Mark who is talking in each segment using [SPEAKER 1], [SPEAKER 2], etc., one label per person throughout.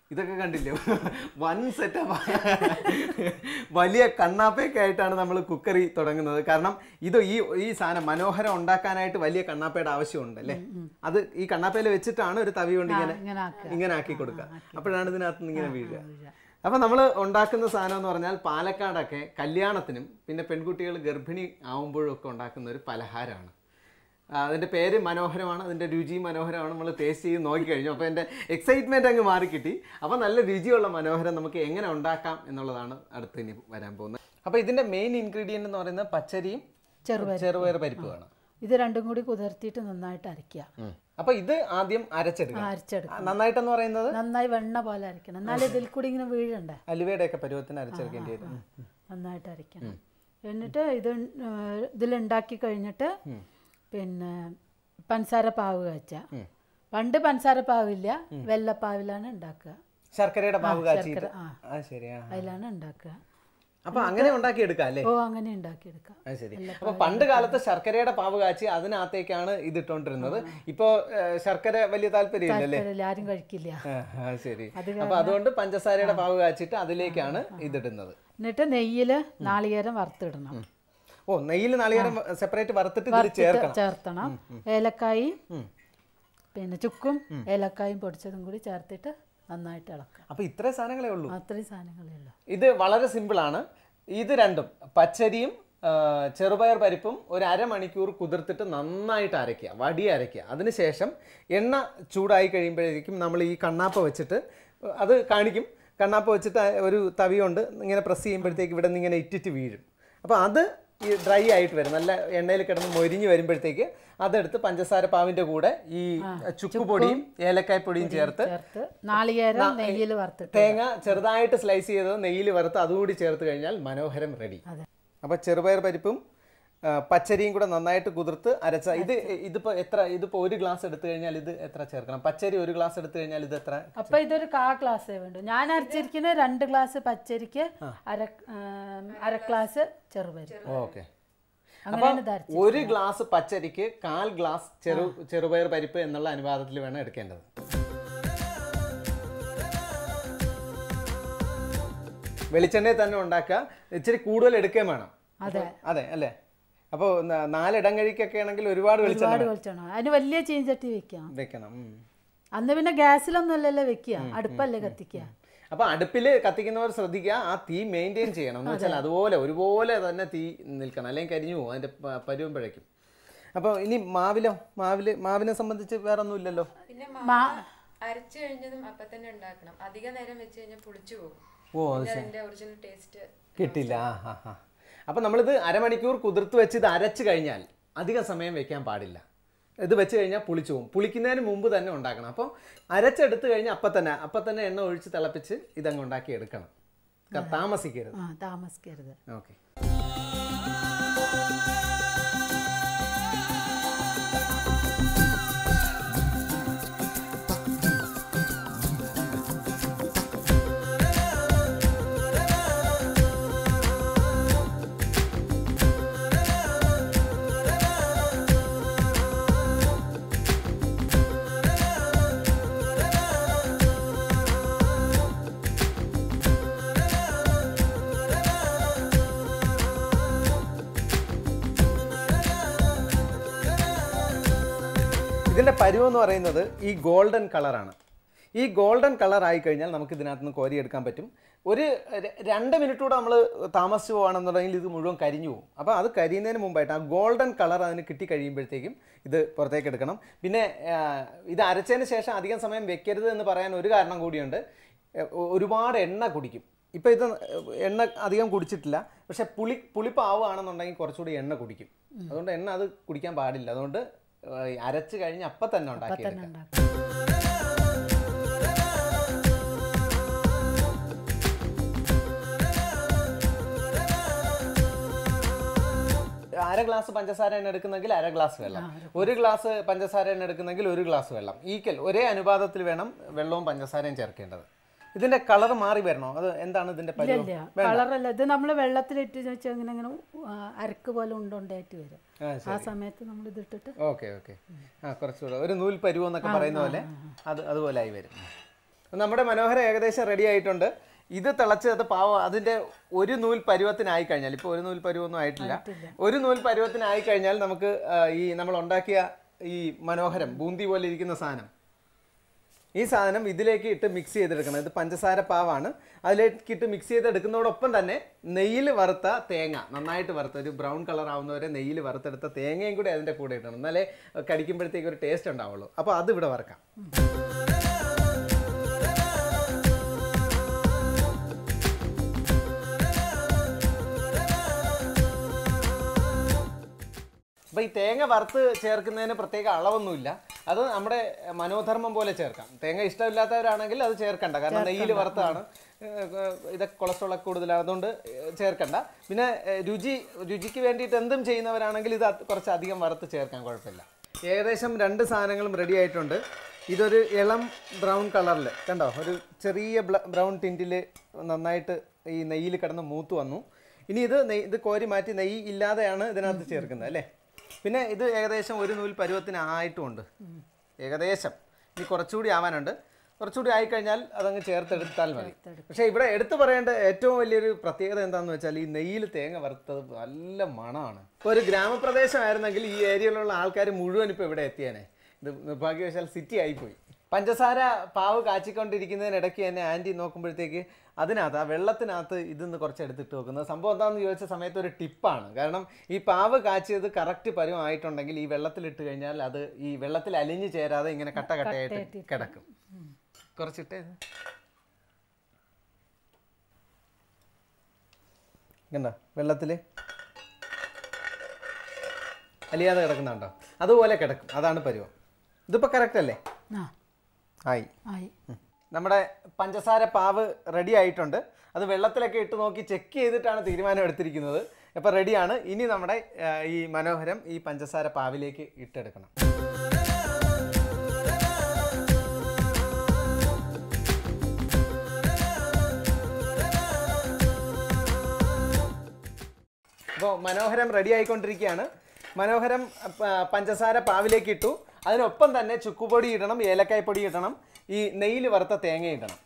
[SPEAKER 1] ഇതൊക്കെ കണ്ടില്ലേ വൻ സെറ്റപ്പ് വലിയ കണ്ണാപ്പയൊക്കെ ആയിട്ടാണ് നമ്മൾ കുക്കറി തുടങ്ങുന്നത് കാരണം ഇത് ഈ ഈ സാധനം മനോഹരം ഉണ്ടാക്കാനായിട്ട് വലിയ കണ്ണാപ്പയുടെ ആവശ്യമുണ്ട് അല്ലേ അത് ഈ കണ്ണാപ്പയിൽ വെച്ചിട്ടാണ് ഒരു തവി കൊണ്ട് ഇങ്ങനെ
[SPEAKER 2] ഇങ്ങനെ ആക്കുക
[SPEAKER 1] ഇങ്ങനെ ആക്കി കൊടുക്കുക അപ്പോഴാണ് ഇതിനകത്ത് നിന്ന് ഇങ്ങനെ വീഴുക അപ്പം നമ്മൾ ഉണ്ടാക്കുന്ന സാധനം എന്ന് പറഞ്ഞാൽ പാലക്കാടൊക്കെ കല്യാണത്തിനും പിന്നെ പെൺകുട്ടികൾ ഗർഭിണി ആവുമ്പോഴും ഒക്കെ ഉണ്ടാക്കുന്ന ഒരു പലഹാരമാണ് ആ, അതിൻ്റെ പേര് മനോഹരമാണ് അതിൻ്റെ രുചി മനോഹരമാണ് നമ്മൾ ടേസ്റ്റ് ചെയ്ത് നോക്കിക്കഴിഞ്ഞു അപ്പോൾ എൻ്റെ എക്സൈറ്റ്മെൻറ്റ് അങ്ങ് മാറിക്കിട്ടി അപ്പോൾ നല്ല രുചിയുള്ള മനോഹരം നമുക്ക് എങ്ങനെ ഉണ്ടാക്കാം എന്നുള്ളതാണ് അടുത്ത് ഇനി വരാൻ പോകുന്നത് അപ്പോൾ ഇതിൻ്റെ മെയിൻ ഇൻഗ്രീഡിയൻ്റ് എന്ന് പറയുന്നത് പച്ചരിയും
[SPEAKER 2] ചെറുപയർ
[SPEAKER 1] ചെറുപയർ പരിപ്പുമാണ്
[SPEAKER 2] ഇത് രണ്ടും കൂടി കുതിർത്തിയിട്ട് നന്നായിട്ട് അരയ്ക്കുക
[SPEAKER 1] അപ്പോൾ ഇത് ആദ്യം അരച്ചെടുക്കുക
[SPEAKER 2] അരച്ചെടുക്കുക
[SPEAKER 1] ആ, നന്നായിട്ടെന്ന് പറയുന്നത്
[SPEAKER 2] നന്നായി വെണ്ണ പോലെ അരയ്ക്കണം എന്നാലും ഇതിൽ കൂടി ഇങ്ങനെ വീഴണ്ടേ
[SPEAKER 1] അലുവയുടെയൊക്കെ പരുവത്തിന് അരച്ചെടുക്കേണ്ടി വരും
[SPEAKER 2] നന്നായിട്ട് അരയ്ക്കണം എന്നിട്ട് ഇത് ഇതിലുണ്ടാക്കി കഴിഞ്ഞിട്ട് പിന്നെ പഞ്ചസാര പാവ് കാച്ച പണ്ട് പഞ്ചസാര പാവില്ല വെള്ളപ്പാവിലാണ് ഉണ്ടാക്കുക
[SPEAKER 1] ശർക്കരയുടെ പാവ് കാച്ചിട്ട്
[SPEAKER 2] ശർക്കര, ആ.
[SPEAKER 1] ആ ശരിയാ
[SPEAKER 2] അതിലാണ് ഉണ്ടാക്കുക
[SPEAKER 1] അപ്പൊ അങ്ങനെ ഉണ്ടാക്കി എടുക്കാം അല്ലേ
[SPEAKER 2] ഓ അങ്ങനെ ഉണ്ടാക്കിയെടുക്കാം
[SPEAKER 1] അത് ശരി അപ്പൊ പണ്ട് കാലത്ത് ശർക്കരയുടെ പാവ് കാച്ചി അതിനകത്തേക്കാണ് ഇത് ഇട്ടോണ്ടിരുന്നത് ഇപ്പോ ഏഹ്, ശർക്കര വലിയ താല്പര്യമില്ലല്ലേ
[SPEAKER 2] ഇതിൽ ആരും കഴിക്കില്ല
[SPEAKER 1] ആ, ആ, ശരി അപ്പൊ അതുകൊണ്ട് പഞ്ചസാരയുടെ പാവ് കാച്ചിട്ട് അതിലേക്കാണ് ഇതിടുന്നത്
[SPEAKER 2] എന്നിട്ട് നെയ്യിൽ നാളികേരം വറുത്തിടണം
[SPEAKER 1] ഓ നെയ്യിൽ നാളികേരം സെപ്പറേറ്റ് വറുത്തിട്ട് ഇതിൽ ചേർക്കണം
[SPEAKER 2] ചേർത്തണം ഏലക്കായും പിന്നെ ചുക്കും ഏലക്കായും പൊടിച്ചതും കൂടി ചേർത്തിട്ട് നന്നായിട്ട് ഇളക്കുക
[SPEAKER 1] അപ്പൊ ഇത്രേ സാധനങ്ങളേ ഉള്ളൂ
[SPEAKER 2] അത്രയും സാധനങ്ങളേ ഉള്ളൂ
[SPEAKER 1] ഇത് വളരെ സിമ്പിൾ ആണ് ഇത് രണ്ടും പച്ചരിയും ആ, ചെറുപയർ പരിപ്പും ഒരു അരമണിക്കൂർ കുതിർത്തിട്ട് നന്നായിട്ട് അരയ്ക്കുക വടി അരയ്ക്കുക അതിനുശേഷം എണ്ണ ചൂടായി കഴിയുമ്പോഴേക്കും നമ്മൾ ഈ കണ്ണാപ്പ വെച്ചിട്ട് അത് കാണിക്കും കണ്ണാപ്പ വെച്ചിട്ട് ഒരു തവി കൊണ്ട് ഇങ്ങനെ പ്രസ് ചെയ്യുമ്പോഴത്തേക്ക് ഇവിടെ നിന്ന് ഇങ്ങനെ ഇറ്റിറ്റ് വീഴും അപ്പോൾ അത് ഈ ഡ്രൈ ആയിട്ട് വരും നല്ല എണ്ണയിൽ കിടന്ന് മൊരിഞ്ഞ് വരുമ്പോഴത്തേക്ക് അതെടുത്ത് പഞ്ചസാര പാവിൻ്റെ കൂടെ ഈ ചുക്കുപൊടിയും ഏലക്കായ് പൊടിയും ചേർത്ത്
[SPEAKER 2] ചേർത്ത് നാളികേരം നെയ്യിൽ വറുത്തിട്ട്
[SPEAKER 1] തേങ്ങ ചെറുതായിട്ട് സ്ലൈസ് ചെയ്തത് നെയ്യിൽ വറുത്ത് അതുകൂടി ചേർത്ത് കഴിഞ്ഞാൽ മനോഹരം റെഡി അപ്പോൾ ചെറുപയർ പരിപ്പും ആ, പച്ചരിയും കൂടെ നന്നായിട്ട് കുതിർത്ത് അരച്ച ഇത് ഇതിപ്പോൾ എത്ര ഇതിപ്പോൾ ഒരു ഗ്ലാസ് എടുത്തു കഴിഞ്ഞാൽ ഇത് എത്ര ചേർക്കണം പച്ചരി ഒരു ഗ്ലാസ് എടുത്തു കഴിഞ്ഞാൽ ഇത് എത്ര
[SPEAKER 2] അപ്പൊ ഇതൊരു കാ ഗ്ലാസ്സേ വേണ്ടു ഞാൻ അരച്ചിരിക്കുന്ന രണ്ട് ഗ്ലാസ് പച്ചരിക്ക് അര ആം, അര ഗ്ലാസ് ചെറുപയർ
[SPEAKER 1] ഓക്കെ
[SPEAKER 2] അങ്ങനെയാണ് ഇത് അരച്ചത്
[SPEAKER 1] ഒരു ഗ്ലാസ് പച്ചരിക്ക് കാൽ ഗ്ലാസ് ചെറു ചെറുപയർ പരിപ്പ് എന്നുള്ള അനുപാതത്തിൽ വേണം എടുക്കേണ്ടത് വെളിച്ചെണ്ണയിൽ തന്നെ ഉണ്ടാക്കുക ഇച്ചിരി കൂടുതൽ എടുക്കുകയും വേണം
[SPEAKER 2] അതെ
[SPEAKER 1] അതെ അല്ലേ അപ്പോൾ നാലിടം കഴിക്കൊക്കെ ആണെങ്കിൽ ഒരുപാട് വെളിച്ചെണ്ണ
[SPEAKER 2] ഒരുപാട് വെളിച്ചെണ്ണ അതിന് വലിയ ചീഞ്ചട്ടി വെക്കാം
[SPEAKER 1] വെക്കണം ഉം.
[SPEAKER 2] അന്ന് പിന്നെ ഗ്യാസിലൊന്നും അല്ലല്ലോ വെക്കുക അടുപ്പല്ലേ കത്തിക്കുക
[SPEAKER 1] അപ്പൊ അടുപ്പിൽ കത്തിക്കുന്നവർ ശ്രദ്ധിക്കുക ആ തീ മെയിൻറ്റെയിൻ ചെയ്യണം എന്ന് വെച്ചാൽ അതുപോലെ ഒരുപോലെ തന്നെ തീ നിൽക്കണം അല്ലെങ്കിൽ കരിഞ്ഞു പോകും അതിന്റെ പ- പരുവുമ്പോഴേക്കും അപ്പോൾ ഇനി മാവിലോ മാവില് മാവിനെ സംബന്ധിച്ച് വേറെ ഒന്നും ഇല്ലല്ലോ
[SPEAKER 3] പിന്നെ
[SPEAKER 2] മാ-
[SPEAKER 3] മാവ് അരച്ചു കഴിഞ്ഞതും അപ്പൊ തന്നെ ഉണ്ടാക്കണം അധിക നേരം വെച്ച് കഴിഞ്ഞാൽ പുളിച്ചു പോകും
[SPEAKER 1] ഓ അത്
[SPEAKER 3] പിന്നെ അതിന്റെ ഒറിജിനൽ ടേസ്റ്റ്
[SPEAKER 1] കിട്ടില്ല ആ ആ ആ അപ്പം നമ്മളിത് അരമണിക്കൂർ കുതിർത്ത് വെച്ച് ഇത് അരച്ച് കഴിഞ്ഞാൽ അധിക സമയം വെക്കാൻ പാടില്ല ഇത് വെച്ച് കഴിഞ്ഞാൽ പുളിച്ചു പോകും പുളിക്കുന്നതിന് മുമ്പ് തന്നെ ഉണ്ടാക്കണം അപ്പോൾ അരച്ചെടുത്ത് കഴിഞ്ഞാൽ അപ്പം തന്നെ അപ്പം തന്നെ എണ്ണ ഒഴിച്ച് തിളപ്പിച്ച് ഇതങ്ങ് ഉണ്ടാക്കി എടുക്കണം ക- താമസിക്കരുത്
[SPEAKER 2] ആ താമസിക്കരുത്
[SPEAKER 1] ഓക്കെ ഇതിൻ്റെ പരുവം എന്ന് പറയുന്നത് ഈ ഗോൾഡൻ കളറാണ് ഈ ഗോൾഡൻ കളർ ആയി കഴിഞ്ഞാൽ നമുക്ക് ഇതിനകത്ത് നിന്ന് കോരിയെടുക്കാൻ പറ്റും ഒരു ര- രണ്ട് മിനിറ്റ് കൂടെ നമ്മൾ താമസിച്ച് പോകുകയാണെന്നുണ്ടെങ്കിൽ ഇത് മുഴുവൻ കരിഞ്ഞു പോകും അപ്പോൾ അത് കരിയുന്നതിന് മുമ്പായിട്ട് ആ ഗോൾഡൻ കളർ അതിന് കിട്ടി കഴിയുമ്പോഴത്തേക്കും ഇത് പുറത്തേക്ക് എടുക്കണം പിന്നെ ആ, ഇത് അരച്ചതിന് ശേഷം അധികം സമയം വെക്കരുത് എന്ന് പറയാൻ ഒരു കാരണം കൂടിയുണ്ട് എ- ഒ- ഒരുപാട് എണ്ണ കുടിക്കും ഇപ്പോൾ ഇത് എണ്ണ അധികം കുടിച്ചിട്ടില്ല പക്ഷെ പുളി പുളിപ്പാവുകയാണെന്നുണ്ടെങ്കിൽ കുറച്ചുകൂടി എണ്ണ കുടിക്കും അതുകൊണ്ട് എണ്ണ അത് കുടിക്കാൻ പാടില്ല അതുകൊണ്ട് ഏഹ്, അരച്ച് കഴിഞ്ഞ് അപ്പം തന്നെ ഉണ്ടാക്കി
[SPEAKER 2] തന്നെ ഉണ്ടാക്കും
[SPEAKER 1] അര ഗ്ലാസ് പഞ്ചസാരയാണ് എടുക്കുന്നെങ്കിൽ അര ഗ്ലാസ് വെള്ളം ഒരു ഗ്ലാസ് പഞ്ചസാരയാണ് എടുക്കുന്നെങ്കിൽ ഒരു ഗ്ലാസ് വെള്ളം ഈക്വൽ ഒരേ അനുപാതത്തിൽ വേണം വെള്ളവും പഞ്ചസാരയും ചേർക്കേണ്ടത് ഇതിന്റെ കളർ മാറി വരണോ അത് എന്താണ് ഇതിന്റെ പരുവം
[SPEAKER 2] ഇല്ല കളറല്ല ഇത് നമ്മൾ വെള്ളത്തിലിട്ട് വെച്ചാൽ ഇങ്ങനെ ഇങ്ങനെ ആ, അരക്ക് പോലെ ഉണ്ടുണ്ടായിട്ട് വരും
[SPEAKER 1] ആ,
[SPEAKER 2] ആ സമയത്ത് നമ്മൾ ഇതിട്ടിട്ട്
[SPEAKER 1] ഓക്കെ ഓക്കെ ആ കുറച്ചുകൂടെ ഒരു നൂൽ പരുവം എന്നൊക്കെ പറയുന്ന പോലെ അത് അതുപോലെ ആയി വരും നമ്മുടെ മനോഹരം ഏകദേശം റെഡി ആയിട്ടുണ്ട് ഇത് തിളച്ച് അത് പാവം അതിന്റെ ഒരു നൂൽ പരുവത്തിനായി കഴിഞ്ഞാൽ ഇപ്പോൾ ഒരു നൂൽ പരുവൊന്നും ആയിട്ടില്ല ഒരു നൂൽ പരുവത്തിനായി കഴിഞ്ഞാൽ നമുക്ക് ആ, ഈ നമ്മൾ ഉണ്ടാക്കിയ ഈ മനോഹരം ബൂന്തി പോലെ ഇരിക്കുന്ന സാധനം ഈ സാധനം ഇതിലേക്ക് ഇട്ട് മിക്സ് ചെയ്തെടുക്കണം ഇത് പഞ്ചസാര പാവാണ് അതിലേക്ക് ഇട്ട് മിക്സ് ചെയ്തെടുക്കുന്നതോടൊപ്പം തന്നെ നെയ്യിൽ വറുത്ത തേങ്ങ നന്നായിട്ട് വറുത്ത ഒരു ബ്രൗൺ കളർ ആവുന്നവരെ നെയ്യിൽ വറുത്തെടുത്ത തേങ്ങയും കൂടി അതിൻ്റെ കൂടെ ഇടണം എന്നാലേ കടിക്കുമ്പോഴത്തേക്ക് ഒരു ടേസ്റ്റ് ഉണ്ടാവുള്ളൂ അപ്പോൾ അത് ഇവിടെ വറക്കാം അപ്പോൾ ഈ തേങ്ങ വറുത്ത് ചേർക്കുന്നതിന് പ്രത്യേക അളവൊന്നുമില്ല അത് നമ്മുടെ മനോധർമ്മം പോലെ ചേർക്കാം തേങ്ങ ഇഷ്ടമില്ലാത്തവരാണെങ്കിൽ അത് ചേർക്കണ്ട കാരണം നെയ്യിൽ വറുത്താണ് ഏഹ്, ഇതൊക്കെ കൊളസ്ട്രോൾ ഒക്കെ കൂടുതലാണ് അതുകൊണ്ട് ഏഹ്, ചേർക്കണ്ട പിന്നെ ഏഹ്, രുചി രുചിക്ക് വേണ്ടിയിട്ട് എന്തും ചെയ്യുന്നവരാണെങ്കിൽ ഇത് അത് കുറച്ച് അധികം വറുത്ത് ചേർക്കാൻ കുഴപ്പമില്ല ഏകദേശം രണ്ട് സാധനങ്ങളും റെഡി ആയിട്ടുണ്ട് ഇതൊരു ഇളം ബ്രൗൺ കളറിൽ കണ്ടോ ഒരു ചെറിയ ബ്രൗൺ ടിൻറ്റിൽ നന്നായിട്ട് ഈ നെയ്യിൽ കിടന്ന് മൂത്ത് വന്നു ഇനി ഇത് നെയ് ഇത് കോരി മാറ്റി നെയ്യ് ഇല്ലാതെയാണ് ഇതിനകത്ത് ചേർക്കുന്നത് അല്ലേ പിന്നെ ഇത് ഏകദേശം ഒരു നൂൽ പരുവത്തിനായിട്ടുമുണ്ട് ഏകദേശം ഇനി കുറച്ചുകൂടി ആവാനുണ്ട് കുറച്ചുകൂടി ആയിക്കഴിഞ്ഞാൽ അതങ്ങ് ചേർത്തെടുത്താൽ മതി പക്ഷേ ഇവിടെ എടുത്തു പറയേണ്ട ഏറ്റവും വലിയൊരു പ്രത്യേകത എന്താണെന്ന് വെച്ചാൽ ഈ നെയ്യിൽ തേങ്ങ വറുത്തത് നല്ല മണമാണ് ഇപ്പോൾ ഒരു ഗ്രാമപ്രദേശമായിരുന്നെങ്കിൽ ഈ ഏരിയയിലുള്ള ആൾക്കാർ മുഴുവൻ ഇപ്പോൾ ഇവിടെ എത്തിയേനെ ഇത് നിർഭാഗ്യവശാൽ സിറ്റി ആയിപ്പോയി പഞ്ചസാര പാവ് കാച്ചിക്കൊണ്ടിരിക്കുന്നതിനിടയ്ക്ക് തന്നെ ആൻറ്റി നോക്കുമ്പോഴത്തേക്ക് അതിനകത്ത് ആ വെള്ളത്തിനകത്ത് ഇതിന്ന് കുറച്ച് എടുത്തിട്ട് വെക്കുന്നത് സംഭവം എന്താണെന്ന് ചോദിച്ച സമയത്ത് ഒരു ടിപ്പാണ് കാരണം ഈ പാവ് കാച്ചിയത് കറക്റ്റ് പരുവമായിട്ടുണ്ടെങ്കിൽ ഈ വെള്ളത്തിലിട്ട് കഴിഞ്ഞാൽ അത് ഈ വെള്ളത്തിൽ അലിഞ്ഞു ചേരാതെ ഇങ്ങനെ കട്ട കട്ടയായിട്ട് കിടക്കും കുറച്ചിട്ട് കണ്ടോ വെള്ളത്തിൽ അലിയാതെ കിടക്കുന്നുണ്ടോ അതുപോലെ കിടക്കും അതാണ് പരുവം ഇതിപ്പോൾ കറക്റ്റ് അല്ലേ
[SPEAKER 2] ആ
[SPEAKER 1] ആയി
[SPEAKER 2] ആയി
[SPEAKER 1] ഉം. നമ്മുടെ പഞ്ചസാര പാവ് റെഡി ആയിട്ടുണ്ട് അത് വെള്ളത്തിലൊക്കെ ഇട്ട് നോക്കി ചെക്ക് ചെയ്തിട്ടാണ് തീരുമാനം എടുത്തിരിക്കുന്നത് അപ്പോൾ റെഡിയാണ് ഇനി നമ്മുടെ ആ, ഈ മനോഹരം ഈ പഞ്ചസാര പാവിലേക്ക് ഇട്ടെടുക്കണം അപ്പോൾ മനോഹരം റെഡി ആയിക്കൊണ്ടിരിക്കുകയാണ് മനോഹരം പ- പഞ്ചസാര പാവിലേക്ക് ഇട്ടു അതിനൊപ്പം തന്നെ ചുക്കുപൊടി ഇടണം ഏലക്കായ് പൊടി ഇടണം ഈ നെയ്യിൽ വറുത്ത തേങ്ങ ഇടണം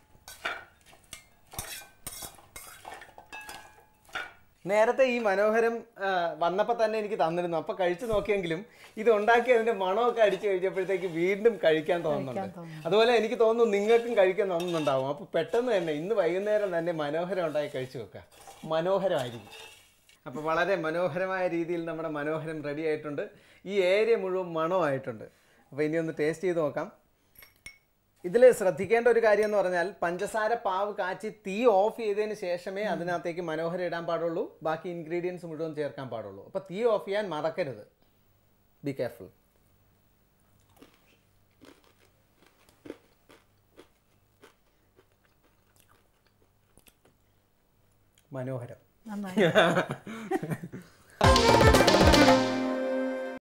[SPEAKER 1] നേരത്തെ ഈ മനോഹരം വന്നപ്പോൾ തന്നെ എനിക്ക് തന്നിരുന്നു അപ്പോൾ കഴിച്ചു നോക്കിയെങ്കിലും ഇത് ഉണ്ടാക്കി അതിൻ്റെ മണമൊക്കെ അടിച്ചു കഴിഞ്ഞപ്പോഴത്തേക്ക് വീണ്ടും കഴിക്കാൻ തോന്നുന്നുണ്ട് അതുപോലെ എനിക്ക് തോന്നുന്നു നിങ്ങൾക്കും കഴിക്കാൻ തോന്നുന്നുണ്ടാവും അപ്പോൾ പെട്ടെന്ന് തന്നെ ഇന്ന് വൈകുന്നേരം തന്നെ മനോഹരം ഉണ്ടാക്കി കഴിച്ചു വെക്കുക മനോഹരമായിരിക്കും അപ്പോൾ വളരെ മനോഹരമായ രീതിയിൽ നമ്മുടെ മനോഹരം റെഡി ആയിട്ടുണ്ട് ഈ ഏരിയ മുഴുവൻ മണമായിട്ടുണ്ട് അപ്പോൾ ഇനി ഒന്ന് ടേസ്റ്റ് ചെയ്ത് നോക്കാം ഇതിൽ ശ്രദ്ധിക്കേണ്ട ഒരു കാര്യം എന്ന് പറഞ്ഞാൽ പഞ്ചസാര പാവ് കാച്ചി തീ ഓഫ് ചെയ്തതിന് ശേഷമേ അതിനകത്തേക്ക് മനോഹരം ഇടാൻ പാടുള്ളൂ ബാക്കി ഇൻഗ്രീഡിയൻസ് മുഴുവൻ ചേർക്കാൻ പാടുള്ളൂ അപ്പോൾ തീ ഓഫ് ചെയ്യാൻ മറക്കരുത് ബി കെയർഫുൾ മനോഹരം
[SPEAKER 2] നന്നായി